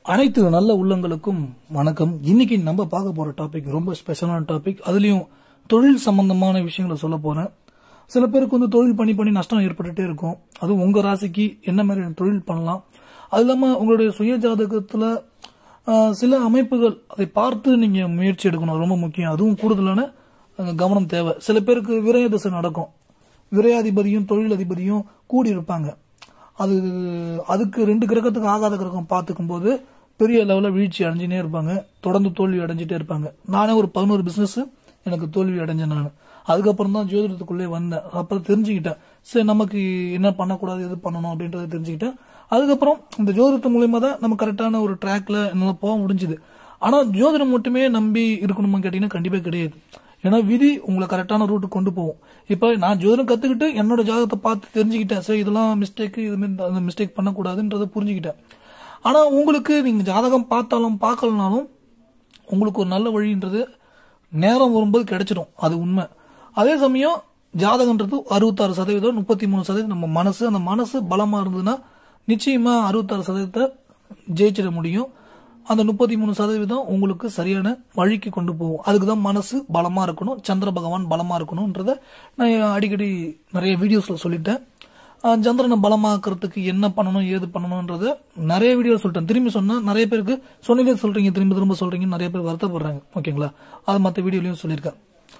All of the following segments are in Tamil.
அனைத்து நல்ல உள்ளங்களுக்கும் வணக்கம் இன்னைக்கு நம்ம பார்க்க போற டாபிக் ரொம்ப ஸ்பெஷலான டாபிக் அதுலயும் தொழில் சம்பந்தமான விஷயங்களை சொல்ல போறேன் சில பேருக்கு வந்து தொழில் பண்ணி பண்ணி நஷ்டம் ஏற்பட்டுட்டே இருக்கும் அதுவும் உங்க ராசிக்கு என்ன மாதிரி தொழில் பண்ணலாம் அது இல்லாம உங்களுடைய சுய ஜாதகத்துல ஆஹ், சில அமைப்புகள் அதை பார்த்து நீங்க முயற்சி எடுக்கணும் அது ரொம்ப முக்கியம் அதுவும் கூடுதலான அஹ், கவனம் தேவை சில பேருக்கு விரய திசை நடக்கும் விரையாதிபதியும் தொழில் அதிபதியும் கூடி இருப்பாங்க அது அதுக்கு ரெண்டு கிரகத்துக்கு ஆகாத கிரகம் பார்த்துக்கும் போது பெரிய லெவலில் வீழ்ச்சி அடைஞ்சினே இருப்பாங்க தொடர்ந்து தோல்வி அடைஞ்சிட்டே இருப்பாங்க நானே ஒரு பதினோரு பிசினஸ் எனக்கு தோல்வி அடைஞ்சேன் நான் அதுக்கப்புறம் தான் ஜோதிடத்துக்குள்ளே வந்தேன் அப்புறம் தெரிஞ்சுக்கிட்டேன் சரி நமக்கு என்ன பண்ணக்கூடாது எது பண்ணணும் அப்படின்றத தெரிஞ்சுக்கிட்டேன் அதுக்கப்புறம் இந்த ஜோதிடத்து மூலியமா தான் நம்ம கரெக்டான ஒரு ட்ராக்ல என்னால் போக முடிஞ்சுது ஆனா ஜோதிடம் மட்டுமே நம்பி இருக்கணுமா கேட்டீங்கன்னா கண்டிப்பா கிடையாது ஏன்னா விதி உங்களை கரெக்டான ரூட்டு கொண்டு போகும் இப்போ நான் ஜோதிடம் கத்துக்கிட்டு என்னோட ஜாதகத்தை பார்த்து தெரிஞ்சுக்கிட்டேன் சரி இதெல்லாம் மிஸ்டேக் இது மாதிரி அந்த மிஸ்டேக் பண்ணக்கூடாதுன்றதை புரிஞ்சுக்கிட்டேன் ஆனா உங்களுக்கு நீங்க ஜாதகம் பார்த்தாலும் பார்க்கலனாலும் உங்களுக்கு ஒரு நல்ல வழின்றது நேரம் வரும்போது கிடைச்சிடும் அது உண்மை அதே சமயம் ஜாதகன்றது அறுபத்தாறு சதவீதம் முப்பத்தி மூணு சதவீதம் நம்ம மனசு அந்த மனசு பலமா இருந்ததுன்னா நிச்சயமா அறுபத்தாறு சதவீதத்தை ஜெயிச்சிட முடியும் அந்த முப்பத்தி மூணு சதவீதம் உங்களுக்கு சரியான வழிக்கு கொண்டு போகும் அதுக்கு தான் மனசு பலமா இருக்கணும் சந்திர பகவான் பலமா இருக்கணும்ன்றத நான் அடிக்கடி நிறைய வீடியோஸ்ல சொல்லிட்டேன் அஹ் சந்திரனை பலமாக்குறதுக்கு என்ன பண்ணணும் ஏது பண்ணணும்ன்றத நிறைய வீடியோ சொல்லிட்டேன் திரும்பி சொன்னா நிறைய பேருக்கு சொன்னதே சொல்றீங்க திரும்ப திரும்ப சொல்றீங்க நிறைய பேர் வருத்தப்படுறாங்க ஓகேங்களா அது மற்ற வீடியோலயும் சொல்லியிருக்கேன்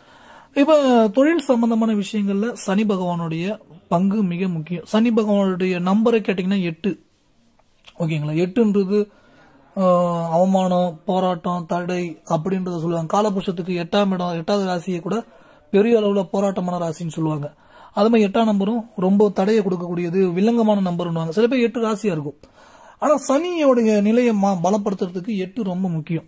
இப்ப தொழில் சம்பந்தமான விஷயங்கள்ல சனி பகவானுடைய பங்கு மிக முக்கியம் சனி பகவானுடைய நம்பரை கேட்டீங்கன்னா எட்டு ஓகேங்களா எட்டுன்றது ஆஹ், அவமானம் போராட்டம் தடை அப்படின்றத சொல்லுவாங்க காலபுருஷத்துக்கு எட்டாம் இடம் எட்டாவது ராசியை கூட பெரிய அளவுல போராட்டமான ராசின்னு சொல்லுவாங்க அது மாதிரி எட்டாம் நம்பரும் ரொம்ப தடையை கொடுக்கக்கூடியது வில்லங்கமான நம்பர்னுவாங்க சில பேர் எட்டு ராசியா இருக்கும் ஆனா சனியோடைய நிலையை மா- பலப்படுத்துறதுக்கு எட்டு ரொம்ப முக்கியம்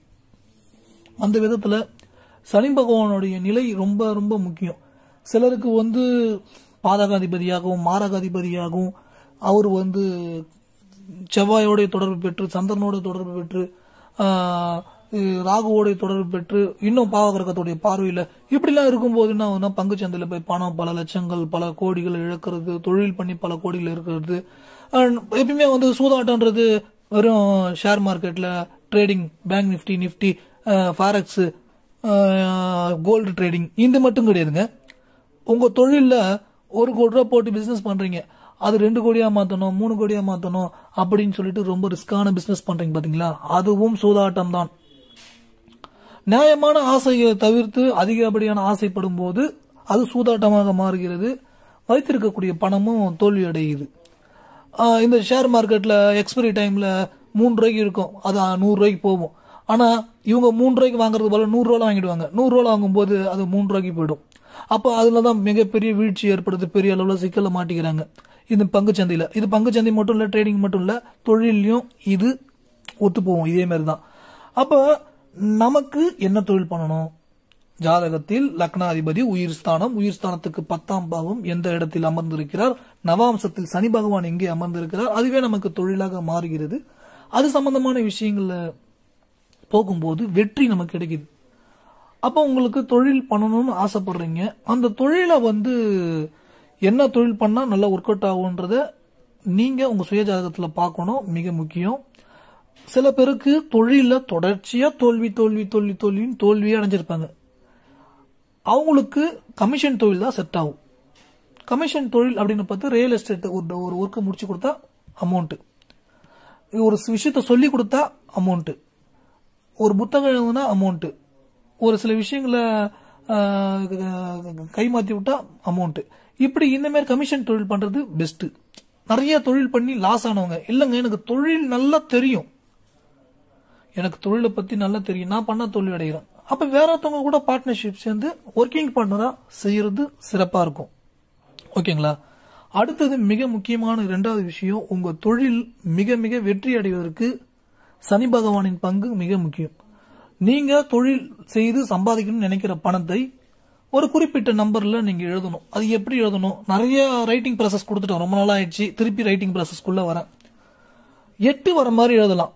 அந்த விதத்துல சனி பகவானுடைய நிலை ரொம்ப ரொம்ப முக்கியம் சிலருக்கு வந்து பாதகாதிபதியாகவும் மாரகாதிபதியாகவும் அவர் வந்து செவ்வாயோடைய தொடர்பு பெற்று சந்திரனோட தொடர்பு பெற்று ஆஹ், இது ராகுவோடைய தொடர்பு பெற்று இன்னும் பாவகிரகத்துடைய பார்வையில இப்படிலாம் இருக்கும்போது என்ன ஆகுதுன்னா பங்குச்சந்தையில போய் பணம் பல லட்சங்கள் பல கோடிகள் இழக்கிறது தொழில் பண்ணி பல கோடிகள் இருக்கிறது அஹ், எப்பயுமே வந்து சூதாட்டம்ன்றது வெறும் ஷேர் மார்க்கெட்ல trading bank Nifty Nifty forex gold trading இது மட்டும் கிடையாதுங்க உங்க தொழில்ல ஒரு கோடி ரூபா போட்டு பிசினஸ் பண்றீங்க அது ரெண்டு கோடியா மாத்தணும் மூணு கோடியா மாத்தணும் அப்படின்னு சொல்லிட்டு ரொம்ப ரிஸ்கான பிசினஸ் பண்றீங்க பாத்தீங்களா அதுவும் சூதாட்டம் தான் நியாயமான ஆசைகளை தவிர்த்து அதிகப்படியான ஆசைப்படும் போது அது சூதாட்டமாக மாறுகிறது வைத்திருக்கக்கூடிய பணமும் தோல்வி அடையுது ஆஹ் இந்த ஷேர் மார்க்கெட்ல எக்ஸ்பைரி டைம்ல மூணு ரூபாய்க்கு இருக்கும் அது நூறு ரூபாய்க்கு போகும் ஆனா இவங்க மூணு ரூபாய்க்கு வாங்குறது போல நூறு ரூபாய் வாங்கிடுவாங்க நூறு ரூபாய் வாங்கும்போது அது மூணு ரூபாய்க்கு போயிடும் அப்போ அதுல தான் மிகப்பெரிய வீழ்ச்சி ஏற்படுது பெரிய அளவுல சிக்கல்ல மாட்டிக்கிறாங்க இது பங்குச்சந்தையில இது பங்குச்சந்தை மட்டும் இல்ல ட்ரேடிங் மட்டும் இல்ல தொழிலையும் இது ஒத்து போகும் இதே மாதிரி தான் அப்ப நமக்கு என்ன தொழில் பண்ணணும் ஜாதகத்தில் லக்னாதிபதி உயிர் ஸ்தானம் உயிர் ஸ்தானத்துக்கு பத்தாம் பாவம் எந்த இடத்தில் அமர்ந்திருக்கிறார் நவாம்சத்தில் சனி பகவான் எங்கே அமர்ந்திருக்கிறார் அதுவே நமக்கு தொழிலாக மாறுகிறது அது சம்பந்தமான விஷயங்கள்ல போகும்போது வெற்றி நமக்கு கிடைக்குது அப்போ உங்களுக்கு தொழில் பண்ணணும்னு ஆசைப்படுறீங்க அந்த தொழிலை வந்து என்ன தொழில் பண்ணா நல்லா ஒர்க் அவுட் ஆகுன்றத நீங்க உங்க சுய ஜாதகத்துல பார்க்கணும் மிக முக்கியம் சில பேருக்கு தொழில தொடர்ச்சியா தோல்வி தோல்வி தோல்வி தோல்வின்னு தோல்வியே அடைஞ்சிருப்பாங்க அவங்களுக்கு கமிஷன் தொழில் தான் செட் ஆகும் கமிஷன் தொழில் அப்படின்னு பார்த்து ரியல் எஸ்டேட் ஒரு ஒரு ஒர்க்கை முடிச்சு கொடுத்தா அமௌண்ட் ஒரு விஷயத்த சொல்லி கொடுத்தா அமௌண்ட் ஒரு புத்தகம் எழுதுனா அமௌண்ட் ஒரு சில விஷயங்களை ஆஹ், கை மாத்தி விட்டா அமௌண்ட் இப்படி இந்த மாதிரி கமிஷன் தொழில் பண்றது பெஸ்ட் நிறைய தொழில் பண்ணி லாஸ் ஆனவங்க இல்லைங்க எனக்கு தொழில் நல்லா தெரியும் எனக்கு தொழிலை பத்தி நல்லா தெரியும் நான் பண்ண தொழில் அடைகிறேன் அப்ப வேற ஒருத்தவங்க கூட பார்ட்னர்ஷிப் சேர்ந்து ஒர்க்கிங் பார்ட்னரா செய்யறது சிறப்பா இருக்கும் ஓகேங்களா அடுத்தது மிக முக்கியமான இரண்டாவது விஷயம் உங்க தொழில் மிக மிக வெற்றி அடைவதற்கு சனி பகவானின் பங்கு மிக முக்கியம் நீங்க தொழில் செய்து சம்பாதிக்கணும்னு நினைக்கிற பணத்தை ஒரு குறிப்பிட்ட நம்பர்ல நீங்க எழுதணும் அது எப்படி எழுதணும் நிறைய ரைட்டிங் ப்ராசஸ் கொடுத்துட்டோம் ரொம்ப நாள் ஆயிடுச்சு திருப்பி ரைட்டிங் ப்ராசஸ்க்குள்ள வரேன் எட்டு வர மாதிரி எழுதலாம்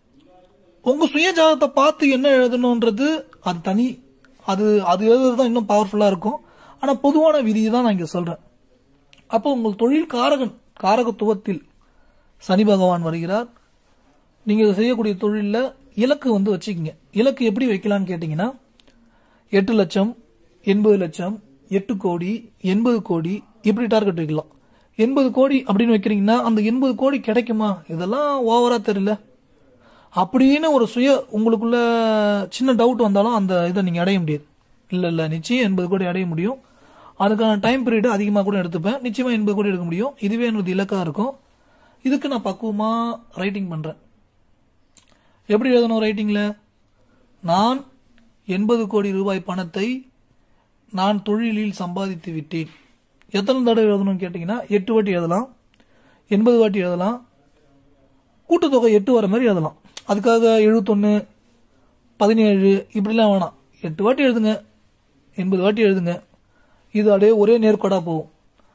உங்க சுய ஜாதகத்தை பார்த்து என்ன எழுதணும்ன்றது அது தனி அது அது எழுதுறது தான் இன்னும் பவர்ஃபுல்லா இருக்கும் ஆனா பொதுவான விதியை தான் நான் இங்க சொல்றேன் அப்போ உங்கள் தொழில் காரகன் காரகத்துவத்தில் சனி பகவான் வருகிறார் நீங்கள் செய்யக்கூடிய தொழிலில் இலக்கு வந்து வச்சுக்கோங்க இலக்கு எப்படி வைக்கலாம்னு கேட்டிங்கன்னா எட்டு லட்சம் எண்பது லட்சம் எட்டு கோடி எண்பது கோடி இப்படி டார்கெட் வைக்கலாம் எண்பது கோடி அப்படின்னு வைக்கிறீங்கன்னா அந்த எண்பது கோடி கிடைக்குமா இதெல்லாம் ஓவரா தெரியல அப்படின்னு ஒரு சுய உங்களுக்குள்ள சின்ன டவுட் வந்தாலும் அந்த இதை நீங்கள் அடைய முடியாது இல்லை இல்லை நிச்சயம் எண்பது கோடி அடைய முடியும் அதுக்கான டைம் பீரியட் அதிகமாக கூட எடுத்துப்பேன் நிச்சயமாக எண்பது கோடி எடுக்க முடியும் இதுவே என்னோட இலக்காக இருக்கும் இதுக்கு நான் பக்குவமாக ரைட்டிங் பண்ணுறேன் எப்படி எழுதணும் ரைட்டிங்கில் நான் எண்பது கோடி ரூபாய் பணத்தை நான் தொழிலில் சம்பாதித்து விட்டேன் எத்தனை தடவை எழுதணும்னு கேட்டிங்கன்னா எட்டு வாட்டி எழுதலாம் எண்பது வாட்டி எழுதலாம் கூட்டுத்தொகை எட்டு வர மாதிரி எழுதலாம் அதுக்காக எழுபத்தொன்று பதினேழு இப்படிலாம் வேணாம் எட்டு வாட்டி எழுதுங்க எண்பது வாட்டி எழுதுங்க இது அப்படியே ஒரே நேர்கோடாக போகும்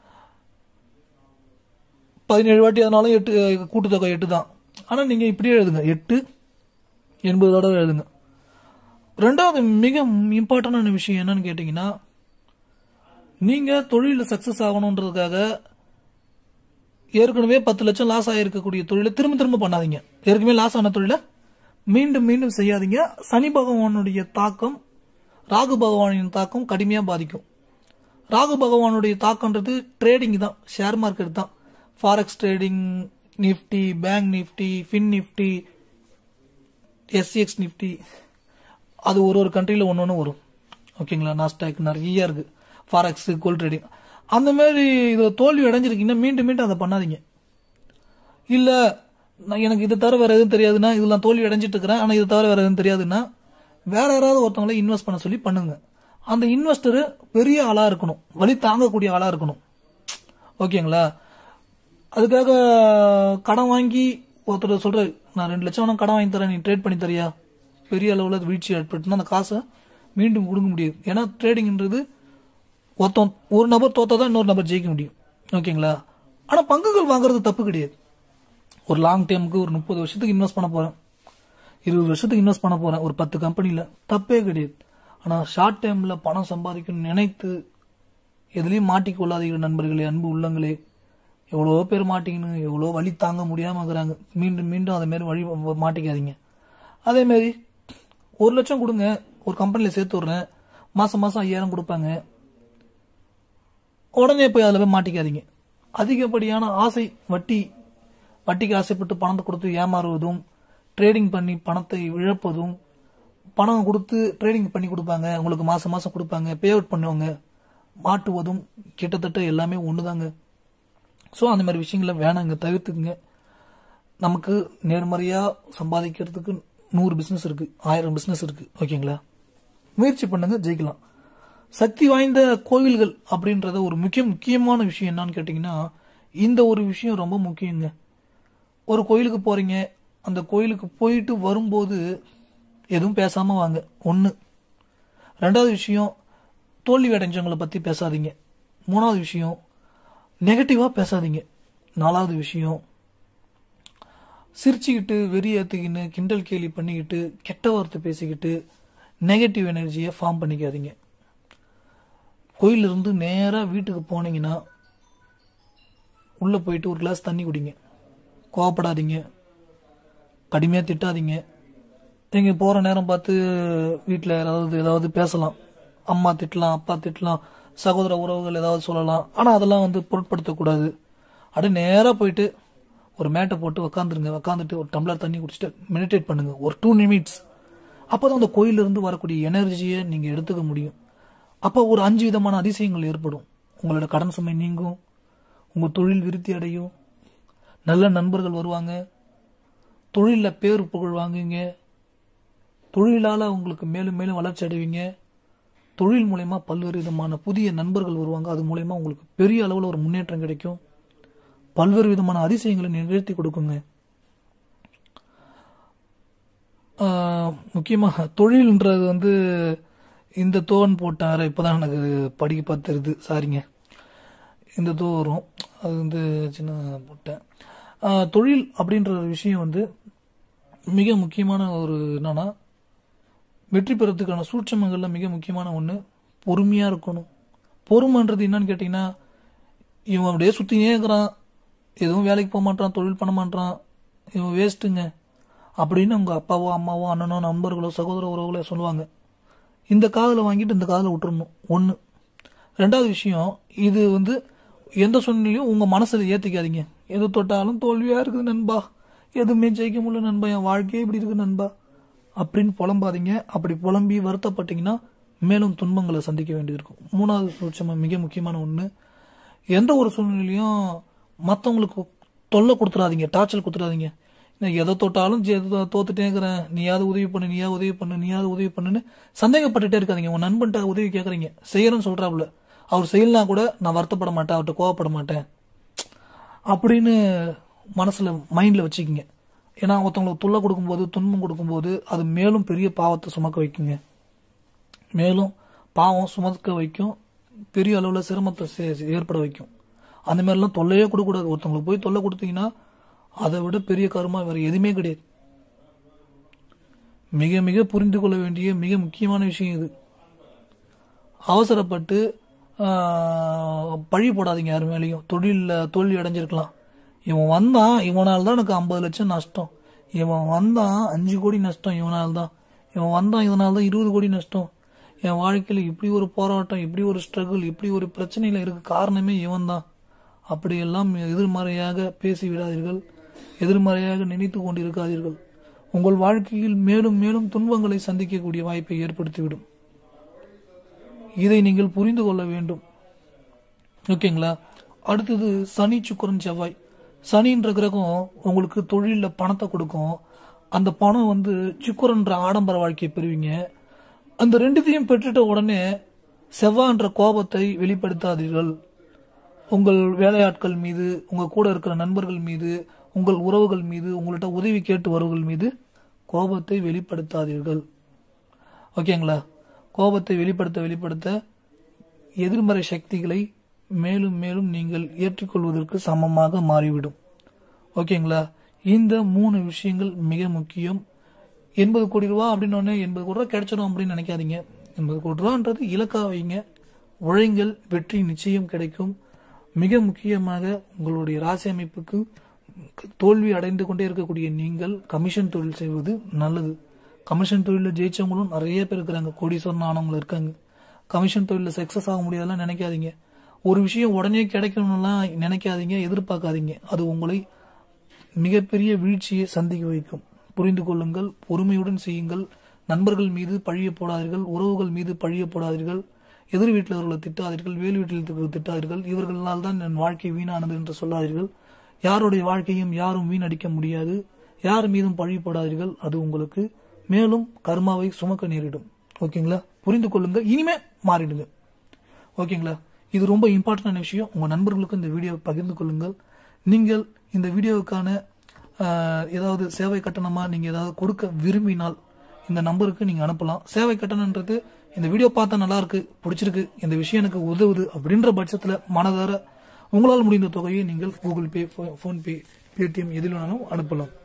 பதினேழு வாட்டி அதனாலும் எட்டு கூட்டுத்தொகை எட்டு தான் ஆனால் நீங்கள் இப்படியே எழுதுங்க எட்டு எண்பது தடவை எழுதுங்க ரெண்டாவது மிக இம்பார்ட்டண்டான விஷயம் என்னன்னு கேட்டிங்கன்னா நீங்கள் தொழிலில் சக்ஸஸ் ஆகணுன்றதுக்காக ஏற்கனவே பத்து லட்சம் லாஸ் ஆகிருக்கக்கூடிய தொழிலை திரும்ப திரும்ப பண்ணாதீங்க ஏற்கனவே லாஸ் ஆன தொழிலை மீண்டும் மீண்டும் செய்யாதீங்க சனி பகவானுடைய தாக்கம் ராகு பகவானின் தாக்கம் கடுமையாக பாதிக்கும் ராகு பகவானுடைய தாக்கம்ன்றது ட்ரேடிங் தான் ஷேர் மார்க்கெட் தான் forex trading Nifty bank Nifty fin Nifty SCX Nifty அது ஒரு ஒரு கண்ட்ரியில் ஒன்று ஒன்று வரும் ஓகேங்களா நாஸ்டாக் நிறைய இருக்கு ஃபாரெக்ஸ் கோல்ட் ட்ரேடிங் அந்த மாதிரி இதில் தோல்வி அடைஞ்சிருக்கீங்கன்னா மீண்டும் மீண்டும் அதை பண்ணாதீங்க இல்லை நான் எனக்கு இதை தவிர வேறு எதுவும் தெரியாதுன்னா இதில் நான் தோல்வி அடைஞ்சிட்டு இருக்கிறேன் ஆனால் இதை தவிர வேறு எதுவும் தெரியாதுன்னா வேற யாராவது ஒருத்தவங்களை இன்வெஸ்ட் பண்ண சொல்லி பண்ணுங்க அந்த இன்வெஸ்டர் பெரிய ஆளாக இருக்கணும் வழி தாங்கக்கூடிய ஆளாக இருக்கணும் ஓகேங்களா அதுக்காக கடன் வாங்கி ஒருத்தர் சொல்றாரு நான் ரெண்டு லட்சம் வேணா கடன் வாங்கி தரேன் நீ ட்ரேட் பண்ணி தரியா பெரிய அளவில் வீழ்ச்சி ஏற்பட்டுனா அந்த காசை மீண்டும் கொடுக்க முடியாது ஏன்னா ட்ரேடிங்ன்றது ஒருத்தன் ஒரு நபர் தோத்தா தான் இன்னொரு நபர் ஜெயிக்க முடியும் ஓகேங்களா ஆனால் பங்குகள் வாங்குறது தப்பு கிடையாது ஒரு லாங் டைமுக்கு ஒரு முப்பது வருஷத்துக்கு இன்வெஸ்ட் பண்ண போறேன் இருபது வருஷத்துக்கு இன்வெஸ்ட் பண்ண போறேன் ஒரு பத்து கம்பெனியில் தப்பே கிடையாது ஆனால் ஷார்ட் டைமில் பணம் சம்பாதிக்கணும்னு நினைத்து எதுலேயும் மாட்டிக்கொள்ளாதீங்க நண்பர்களே அன்பு உள்ளங்களே எவ்வளோ பேர் மாட்டிக்கணும் எவ்வளோ வழி தாங்க முடியாமல் இருக்கிறாங்க மீண்டும் மீண்டும் அதே மாதிரி வழி மாட்டிக்காதீங்க அதே மாதிரி ஒரு லட்சம் கொடுங்க ஒரு கம்பெனியில் சேர்த்து விட்றேன் மாதம் மாதம் ஐயாயிரம் கொடுப்பாங்க உடனே போய் அதில் போய் மாட்டிக்காதீங்க அதிகப்படியான ஆசை வட்டி வட்டிக்கு ஆசைப்பட்டு பணத்தை கொடுத்து ஏமாறுவதும் ட்ரேடிங் பண்ணி பணத்தை இழப்பதும் பணம் கொடுத்து ட்ரேடிங் பண்ணி கொடுப்பாங்க உங்களுக்கு மாசம் மாசம் கொடுப்பாங்க பே அவுட் பண்ணுவாங்க மாட்டுவதும் கிட்டத்தட்ட எல்லாமே ஒண்ணுதாங்க ஸோ அந்த மாதிரி விஷயங்களை வேணாங்க தவிர்த்துக்குங்க நமக்கு நேர்மறையா சம்பாதிக்கிறதுக்கு நூறு பிசினஸ் இருக்கு ஆயிரம் பிசினஸ் இருக்கு ஓகேங்களா முயற்சி பண்ணுங்க ஜெயிக்கலாம் சக்தி வாய்ந்த கோவில்கள் அப்படின்றத ஒரு முக்கிய முக்கியமான விஷயம் என்னன்னு கேட்டிங்கன்னா இந்த ஒரு விஷயம் ரொம்ப முக்கியங்க ஒரு கோயிலுக்கு போறீங்க அந்த கோயிலுக்கு போயிட்டு வரும்போது எதுவும் பேசாம வாங்க ஒன்று ரெண்டாவது விஷயம் தோல்வி அடைஞ்சவங்களை பற்றி பேசாதீங்க மூணாவது விஷயம் நெகட்டிவாக பேசாதீங்க நாலாவது விஷயம் சிரிச்சுக்கிட்டு வெறி ஏற்றுக்கின்னு கிண்டல் கேலி பண்ணிக்கிட்டு கெட்ட வார்த்தை பேசிக்கிட்டு நெகட்டிவ் எனர்ஜியை ஃபார்ம் பண்ணிக்காதீங்க கோயிலிருந்து நேராக வீட்டுக்கு போனீங்கன்னா உள்ளே போயிட்டு ஒரு கிளாஸ் தண்ணி குடிங்க கோவப்படாதீங்க கடுமையாக திட்டாதீங்க நீங்கள் போகிற நேரம் பார்த்து வீட்டில் ஏதாவது ஏதாவது பேசலாம் அம்மா திட்டலாம் அப்பா திட்டலாம் சகோதர உறவுகள் ஏதாவது சொல்லலாம் ஆனால் அதெல்லாம் வந்து பொருட்படுத்தக்கூடாது அப்படியே நேராக போயிட்டு ஒரு மேட்டை போட்டு உக்காந்துருங்க உக்காந்துட்டு ஒரு டம்ளர் தண்ணி குடிச்சிட்டு மெடிடேட் பண்ணுங்க ஒரு டூ நிமிட்ஸ் அப்போ தான் அந்த கோயிலிருந்து வரக்கூடிய எனர்ஜியை நீங்கள் எடுத்துக்க முடியும் அப்போ ஒரு அஞ்சு விதமான அதிசயங்கள் ஏற்படும் உங்களோட கடன் சுமை நீங்கும் உங்கள் தொழில் விருத்தி அடையும் நல்ல நண்பர்கள் வருவாங்க தொழிலில் பேர் புகழ் வாங்குவீங்க தொழிலால் உங்களுக்கு மேலும் மேலும் வளர்ச்சி அடைவீங்க தொழில் மூலயமா பல்வேறு விதமான புதிய நண்பர்கள் வருவாங்க அது மூலயமா உங்களுக்கு பெரிய அளவில் ஒரு முன்னேற்றம் கிடைக்கும் பல்வேறு விதமான அதிசயங்களை நிகழ்த்தி கொடுக்குங்க முக்கியமாக தொழில்ன்றது வந்து இந்த தோன் போட்டார் இப்போதான் எனக்கு படிக்க பார்த்துருது சாரிங்க இந்த தோ வரும் அது வந்து சின்ன போட்டேன் ஆஹ் தொழில் அப்படின்ற ஒரு விஷயம் வந்து மிக முக்கியமான ஒரு என்னன்னா வெற்றி பெறத்துக்கான சூட்சமங்கள்ல மிக முக்கியமான ஒன்று பொறுமையாக இருக்கணும் பொறுமைன்றது என்னன்னு கேட்டிங்கன்னா இவன் அப்படியே சுற்றினே இருக்கிறான் எதுவும் வேலைக்கு போக மாட்டான் தொழில் பண்ண மாட்டான் இவன் வேஸ்ட்டுங்க அப்படின்னு உங்க அப்பாவோ அம்மாவோ அண்ணனோ நண்பர்களோ சகோதர உறவுகளோ சொல்லுவாங்க இந்த காதில் வாங்கிட்டு இந்த காதில் விட்டுறணும் ஒன்று ரெண்டாவது விஷயம் இது வந்து எந்த சூழ்நிலையும் உங்க மனசுல ஏத்திக்காதீங்க எது தொட்டாலும் தோல்வியா இருக்குது நண்பா எதுவுமே ஜெயிக்க முடியல நண்பா என் வாழ்க்கையே இப்படி இருக்கு நண்பா அப்படின்னு புலம்பாதீங்க அப்படி புலம்பி வருத்தப்பட்டீங்கன்னா மேலும் துன்பங்களை சந்திக்க வேண்டியிருக்கும் மூணாவது சூட்சமா மிக முக்கியமான ஒன்று எந்த ஒரு சூழ்நிலையும் மற்றவங்களுக்கு தொல்லை கொடுத்துடாதீங்க டார்ச்சல் கொடுத்துடாதீங்க நான் எதை தொட்டாலும் ஜெ- தோ- தோத்துட்டே இருக்கிறேன் நீயாவது உதவி பண்ணு நீயாவது உதவி பண்ணு நீயாவது உதவி பண்ணுன்னு சந்தேகப்பட்டுட்டே இருக்காதீங்க உன் நண்பன்ட்ட உதவி கேட்குறீங்க செய்யறேன்னு சொல்றாப்புல அவர் செய்யலாம் கூட நான் வருத்தப்பட மாட்டேன் அவர்கிட்ட கோவப்பட மாட்டேன் அப்படின்னு மனசுல மைண்ட்ல வச்சுக்கிங்க ஏன்னா ஒருத்தவங்களுக்கு தொல்லை கொடுக்கும்போது துன்பம் கொடுக்கும்போது அது மேலும் பெரிய பாவத்தை சுமக்க வைக்குங்க மேலும் பாவம் சுமக்க வைக்கும் பெரிய அளவில் சிரமத்தை சே- ஏற்பட வைக்கும் அந்த மாதிரிலாம் தொல்லையே கொடுக்கக்கூடாது ஒருத்தவங்களுக்கு போய் தொல்லை கொடுத்தீங்கன்னா அதை விட பெரிய கருமா வேற எதுவுமே கிடையாது மிக மிக புரிந்து கொள்ள வேண்டிய மிக முக்கியமான விஷயம் இது அவசரப்பட்டு ஆஹ், பழி போடாதீங்க யார் மேலேயும் தொழிலில் தோல்வி அடைஞ்சிருக்கலாம் இவன் வந்தான் இவனால் தான் எனக்கு ஐம்பது லட்சம் நஷ்டம் இவன் வந்தான் அஞ்சு கோடி நஷ்டம் இவனால் தான் இவன் வந்தான் இதனால தான் இருபது கோடி நஷ்டம் என் வாழ்க்கையில் இப்படி ஒரு போராட்டம் இப்படி ஒரு ஸ்ட்ரகிள் இப்படி ஒரு பிரச்சனையில் இருக்க காரணமே இவன் தான் அப்படியெல்லாம் எதிர்மறையாக பேசி விடாதீர்கள் எதிர்மறையாக நினைத்து கொண்டிருக்காதீர்கள் உங்கள் வாழ்க்கையில் மேலும் மேலும் துன்பங்களை சந்திக்கக்கூடிய வாய்ப்பை ஏற்படுத்திவிடும் இதை நீங்கள் புரிந்து கொள்ள வேண்டும் ஓகேங்களா அடுத்தது சனி சுக்கிரன் செவ்வாய் சனின்ற கிரகம் உங்களுக்கு தொழிலில் பணத்தை கொடுக்கும் அந்த பணம் வந்து சுக்கிரன்ற ஆடம்பர வாழ்க்கையை பெறுவீங்க அந்த ரெண்டுத்தையும் பெற்றுட்ட உடனே செவ்வான்ற கோபத்தை வெளிப்படுத்தாதீர்கள் உங்கள் வேலையாட்கள் மீது உங்க கூட இருக்கிற நண்பர்கள் மீது உங்கள் உறவுகள் மீது உங்கள்கிட்ட உதவி கேட்டு வருவர்கள் மீது கோபத்தை வெளிப்படுத்தாதீர்கள் ஓகேங்களா கோபத்தை வெளிப்படுத்த வெளிப்படுத்த எதிர்மறை சக்திகளை மேலும் மேலும் நீங்கள் ஏற்றுக்கொள்வதற்கு சமமாக மாறிவிடும் ஓகேங்களா இந்த மூணு விஷயங்கள் மிக முக்கியம் எண்பது கோடி ரூபா அப்படின்னு ஒன்று எண்பது கோடி ரூபா கிடைச்சிடும் அப்படின்னு நினைக்காதீங்க எண்பது கோடி ரூபான்றது இலக்கா வைங்க உழைங்கள் வெற்றி நிச்சயம் கிடைக்கும் மிக முக்கியமாக உங்களுடைய ராசி அமைப்புக்கு தோல்வி அடைந்து கொண்டே இருக்கக்கூடிய நீங்கள் கமிஷன் தொழில் செய்வது நல்லது கமிஷன் தொழிலில் ஜெயிச்சவங்களும் நிறைய பேர் இருக்கிறாங்க கோடீஸ்வரன் ஆனவங்களும் இருக்காங்க கமிஷன் தொழிலில் சக்ஸஸ் ஆக முடியாதெல்லாம் நினைக்காதீங்க ஒரு விஷயம் உடனே கிடைக்கணும்லாம் நினைக்காதீங்க எதிர்பார்க்காதீங்க அது உங்களை மிகப்பெரிய வீழ்ச்சியை சந்திக்க வைக்கும் புரிந்து கொள்ளுங்கள் பொறுமையுடன் செய்யுங்கள் நண்பர்கள் மீது பழிய போடாதீர்கள் உறவுகள் மீது பழிய போடாதீர்கள் எதிர் வீட்டிலவர்களை திட்டாதீர்கள் வேறு வீட்டில் இருக்கிறவர்களை திட்டாதீர்கள் இவர்களால் தான் என் வாழ்க்கை வீணானது என்று சொல்லாதீர்கள் யாருடைய வாழ்க்கையும் யாரும் வீணடிக்க முடியாது யார் மீதும் பழி போடாதீர்கள் அது உங்களுக்கு மேலும் கர்மாவை சுமக்க நேரிடும் ஓகேங்களா புரிந்து கொள்ளுங்கள் இனிமே மாறிடுங்க ஓகேங்களா இது ரொம்ப இம்பார்ட்டன்டான விஷயம் உங்க நண்பர்களுக்கு இந்த வீடியோவை பகிர்ந்து கொள்ளுங்கள் நீங்கள் இந்த வீடியோவுக்கான ஆஹ், ஏதாவது சேவை கட்டணமா நீங்க ஏதாவது கொடுக்க விரும்பினால் இந்த நம்பருக்கு நீங்க அனுப்பலாம் சேவை கட்டணம்ன்றது இந்த வீடியோ பார்த்தா நல்லா இருக்கு பிடிச்சிருக்கு இந்த விஷயம் எனக்கு உதவுது அப்படின்ற பட்சத்துல மனதார உங்களால் முடிந்த தொகையை நீங்கள் கூகுள் பே ஃபோன்பே பேடிஎம் எதில் வேணாலும் அனுப்பலாம்